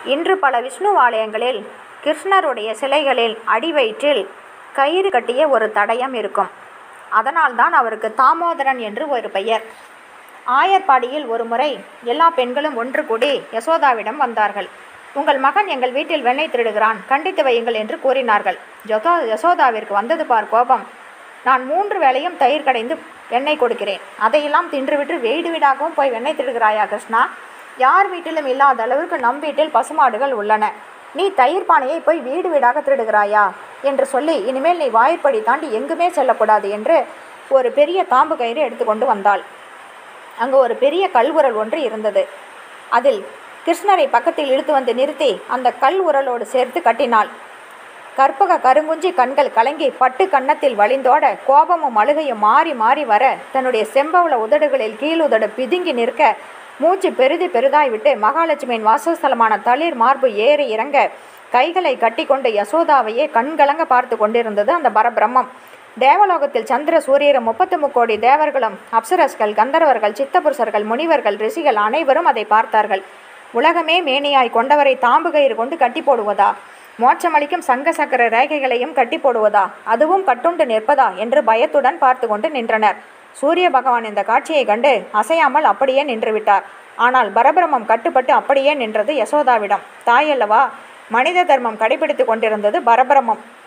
இன்று பல விஷ்ணு ஆலயங்களில் கிருஷ்ணருடைய சிலைகளில் அடிவயிற்றில் கயிறு கட்டிய ஒரு தடயம் இருக்கும் அதனால்தான் அவருக்கு தாமோதரன் என்று ஒரு பெயர் ஆயர்பாடியில் ஒரு முறை எல்லா பெண்களும் ஒன்று கூடி யசோதாவிடம் வந்தார்கள் உங்கள் மகன் எங்கள் வீட்டில் வெண்ணெய் திருடுகிறான் கண்டித்து வையுங்கள் என்று கூறினார்கள் ஜொதா யசோதாவிற்கு வந்தது பார் கோபம் நான் மூன்று வேளையும் தயிர் கடைந்து வெண்ணெய் கொடுக்கிறேன் அதையெல்லாம் தின்றுவிட்டு வீடு வீடாகவும் போய் வெண்ணெய் திருடுகிறாயா கிருஷ்ணா யார் வீட்டிலும் இல்லாத அளவிற்கு நம் வீட்டில் பசுமாடுகள் உள்ளன நீ தயிர் பானையை போய் வீடு வீடாக திருடுகிறாயா என்று சொல்லி இனிமேல் நீ வாயிற்படி தாண்டி எங்குமே செல்லக்கூடாது என்று ஒரு பெரிய தாம்பு கயிறு எடுத்துக்கொண்டு வந்தாள் அங்கு ஒரு பெரிய கல் ஒன்று இருந்தது அதில் கிருஷ்ணரை பக்கத்தில் இழுத்து வந்து நிறுத்தி அந்த கல் உரலோடு சேர்த்து கட்டினாள் கற்பக கருங்குஞ்சி கண்கள் கலங்கி பட்டு கன்னத்தில் வழிந்தோட கோபமும் அழுகையும் மாறி மாறி வர தன்னுடைய செம்பவள உதடுகளில் கீழுதடு பிதுங்கி நிற்க மூச்சு பெரிது பெரிதாய் விட்டு மகாலட்சுமியின் வாசஸ்தலமான தளிர் மார்பு ஏறி இறங்க கைகளை கட்டிக்கொண்டு யசோதாவையே கண்கலங்க பார்த்து கொண்டிருந்தது அந்த பரபிரம்மம் தேவலோகத்தில் சந்திர சூரியரும் முப்பத்து முக்கோடி தேவர்களும் அப்சரஸ்கள் கந்தர்வர்கள் சித்தபுருஷர்கள் முனிவர்கள் ரிஷிகள் அனைவரும் அதை பார்த்தார்கள் உலகமே மேனியாய் கொண்டவரை தாம்பு கயிறு கொண்டு கட்டி போடுவதா மோட்சமளிக்கும் சங்க சக்கர ரேகைகளையும் கட்டி போடுவதா அதுவும் கட்டுண்டு நிற்பதா என்று பயத்துடன் பார்த்து கொண்டு நின்றனர் சூரிய பகவான் இந்த காட்சியை கண்டு அசையாமல் அப்படியே நின்று விட்டார் ஆனால் பரபிரமம் கட்டுப்பட்டு அப்படியே நின்றது யசோதாவிடம் தாயல்லவா மனித தர்மம் கடைபிடித்து கொண்டிருந்தது பரபிரமம்